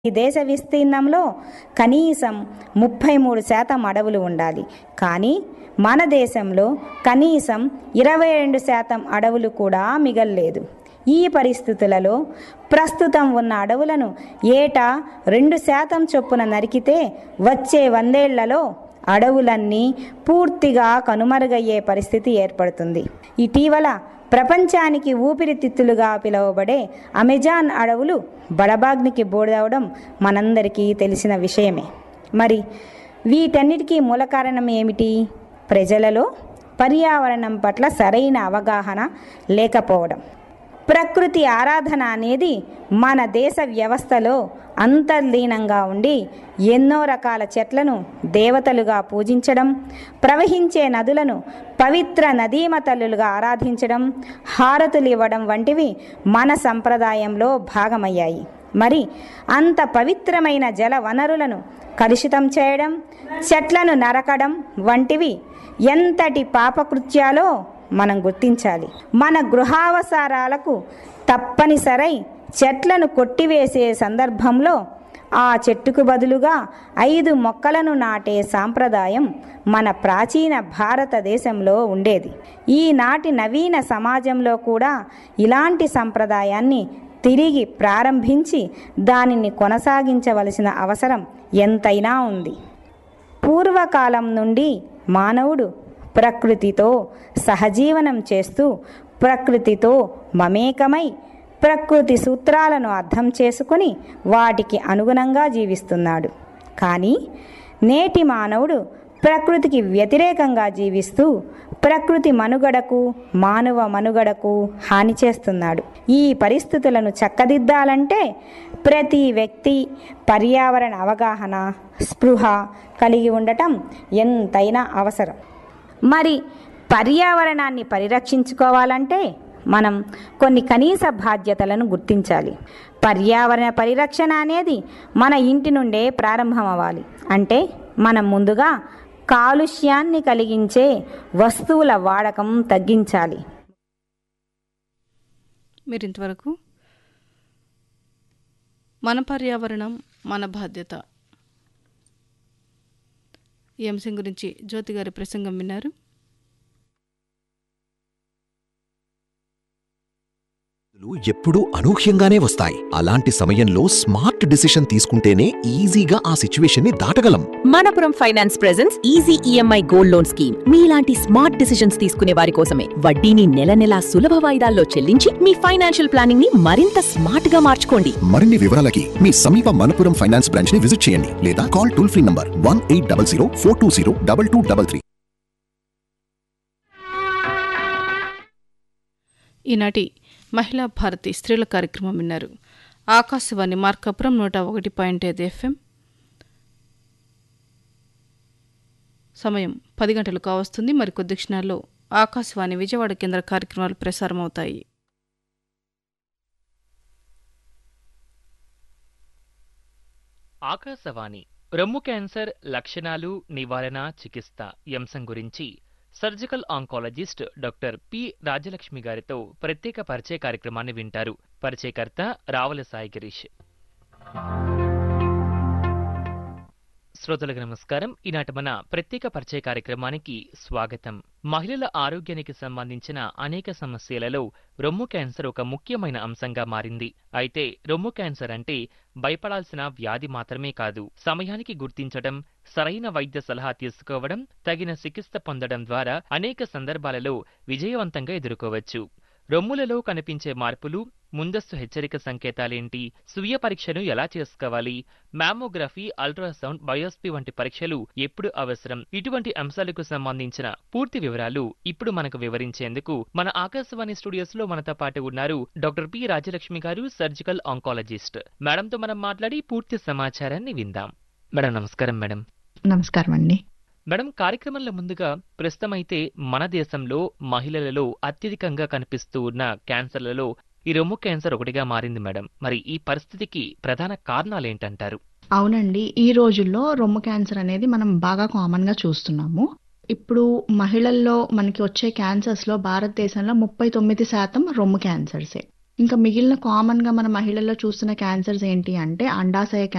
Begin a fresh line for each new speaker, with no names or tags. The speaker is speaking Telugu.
ఈ దేశ విస్తీర్ణంలో కనీసం ముప్పై మూడు శాతం అడవులు ఉండాలి కానీ మన దేశంలో కనీసం ఇరవై రెండు శాతం అడవులు కూడా మిగల్లేదు ఈ పరిస్థితులలో ప్రస్తుతం ఉన్న అడవులను ఏటా రెండు శాతం చొప్పున నరికితే వచ్చే వందేళ్లలో అడవులన్నీ పూర్తిగా కనుమరుగయ్యే పరిస్థితి ఏర్పడుతుంది ఇటీవల ప్రపంచానికి ఊపిరితిత్తులుగా పిలువబడే అమెజాన్ అడవులు బడబాగ్నికి బోడవడం మనందరికీ తెలిసిన విషయమే మరి వీటన్నిటికీ మూల కారణం ఏమిటి ప్రజలలో పర్యావరణం పట్ల సరైన అవగాహన లేకపోవడం ప్రకృతి ఆరాధన అనేది మన దేశ వ్యవస్థలో అంతర్లీనంగా ఉండి ఎన్నో రకాల చెట్లను దేవతలుగా పూజించడం ప్రవహించే నదులను పవిత్ర నదీమ తల్లులుగా ఆరాధించడం హారతులు ఇవ్వడం వంటివి మన సంప్రదాయంలో భాగమయ్యాయి మరి అంత పవిత్రమైన జల వనరులను కలుషితం చేయడం చెట్లను నరకడం వంటివి ఎంతటి పాపకృత్యాలో మనం గుర్తించాలి మన గృహావసరాలకు తప్పనిసరై చెట్లను కొట్టివేసే సందర్భంలో ఆ చెట్టుకు బదులుగా ఐదు మొక్కలను నాటే సాంప్రదాయం మన ప్రాచీన భారతదేశంలో ఉండేది ఈనాటి నవీన సమాజంలో కూడా ఇలాంటి సంప్రదాయాన్ని తిరిగి ప్రారంభించి దానిని కొనసాగించవలసిన అవసరం ఎంతైనా ఉంది పూర్వకాలం నుండి మానవుడు ప్రకృతితో సహజీవనం చేస్తూ ప్రకృతితో మమేకమై ప్రకృతి సూత్రాలను అర్థం చేసుకుని వాటికి అనుగుణంగా జీవిస్తున్నాడు కానీ నేటి మానవుడు ప్రకృతికి వ్యతిరేకంగా జీవిస్తూ ప్రకృతి మనుగడకు మానవ మనుగడకు హాని చేస్తున్నాడు ఈ పరిస్థితులను చక్కదిద్దాలంటే ప్రతి వ్యక్తి పర్యావరణ అవగాహన స్పృహ కలిగి ఉండటం ఎంతైనా అవసరం మరి పర్యావరణాన్ని పరిరక్షించుకోవాలంటే మనం కొన్ని కనీస బాధ్యతలను గుర్తించాలి పర్యావరణ పరిరక్షణ అనేది మన ఇంటి నుండే ప్రారంభమవ్వాలి అంటే మనం ముందుగా కాలుష్యాన్ని కలిగించే వస్తువుల వాడకం తగ్గించాలి
మీరు ఇంతవరకు మన పర్యావరణం మన బాధ్యత ఈ అంశం గురించి జ్యోతి గారి ప్రసంగం విన్నారు
ఎప్పుడూ అనూహ్యంగానే వస్తాయి అలాంటి సమయంలో స్మార్ట్ డిసిషన్ తీసుకుంటేనే ఈజీగా ఆ సిచ్యువేషన్ ని దాటగలం
Manappuram finance presence easy EMI gold loan scheme మీలాంటి స్మార్ట్ డిసిషన్స్ తీసుకునే వారి కోసమే వడ్డీని నెల నెలా సులభ వాయిదాల్లో చెల్లించి మీ ఫైనాన్షియల్ ప్లానింగ్ ని మరింత స్మార్ట్ గా మార్చుకోండి
మరిన్ని వివరాలకి మీ సమీప మనపురం ఫైనాన్స్ బ్రాంచ్ ని విజిట్ చేయండి లేదా call toll free number one eight double zero four two zero double two double three
ఈనాటి మహిళా భారతి స్త్రీల కార్యక్రమం విన్నారు ఆకాశవాణి మార్కాపురం నూట ఒకటి పాయింట్ ఐదు ఎఫ్ఎం సమయం పది గంటలు కావస్తుంది మరికొద్ది క్షణాల్లో ఆకాశవాణి విజయవాడ కేంద్ర కార్యక్రమాలు ప్రసారమవుతాయి
ఆకాశవాణి రొమ్ము క్యాన్సర్ లక్షణాలు నివారణ చికిత్స ఈ అంశం గురించి surgical oncologist doctor P Rajalakshmi గారితో ప్రత్యేక పరిచయ కార్యక్రమాన్ని వింటారు పరిచయకర్త రావుల సాయి గిరీష్ శ్రోతలకు నమస్కారం ఈనాటి మన ప్రత్యేక పరిచయ కార్యక్రమానికి స్వాగతం మహిళల ఆరోగ్యానికి సంబంధించిన అనేక సమస్యలలో రొమ్ము క్యాన్సర్ ఒక ముఖ్యమైన అంశంగా మారింది అయితే రొమ్ము క్యాన్సర్ అంటే భయపడాల్సిన వ్యాధి మాత్రమే కాదు సమయానికి గుర్తించడం సరైన వైద్య సలహా తీసుకోవడం తగిన చికిత్స పొందడం ద్వారా అనేక సందర్భాలలో విజయవంతంగా ఎదుర్కోవచ్చు రొమ్ములలో కనిపించే మార్పులు ముందస్తు హెచ్చరిక సంకేతాలేంటి స్వీయ పరీక్షను ఎలా చేసుకోవాలి మ్యామోగ్రఫీ అల్ట్రాసౌండ్ బయోస్పీ వంటి పరీక్షలు ఎప్పుడు అవసరం ఇటువంటి అంశాలకు సంబంధించిన పూర్తి వివరాలు ఇప్పుడు మనకు వివరించేందుకు మన ఆకాశవాణి స్టూడియోస్ లో మనతో పాటు ఉన్నారు డాక్టర్ పి రాజలక్ష్మి గారు సర్జికల్ ఆంకాలజిస్ట్ మేడంతో మనం మాట్లాడి పూర్తి సమాచారాన్ని విందాం మేడం నమస్కారం మేడం
నమస్కారం అండి
మేడం కార్యక్రమంలో ముందుగా ప్రస్తుతం అయితే మన దేశంలో మహిళలలో అత్యధికంగా కనిపిస్తూ ఉన్న క్యాన్సర్లలో ఈ రొమ్ము క్యాన్సర్ ఒకటిగా మారింది మేడం మరి ఈ పరిస్థితికి ప్రధాన కారణాలు ఏంటంటారు
అవునండి ఈ రోజుల్లో రొమ్ము క్యాన్సర్ అనేది మనం బాగా కామన్ గా చూస్తున్నాము ఇప్పుడు మహిళల్లో మనకి వచ్చే క్యాన్సర్స్ లో భారతదేశంలో ముప్పై తొమ్మిది శాతం రొమ్ము క్యాన్సర్సే ఇంకా మిగిలిన కామన్ గా మన మహిళల్లో చూస్తున్న క్యాన్సర్స్ ఏంటి అంటే అండాశయ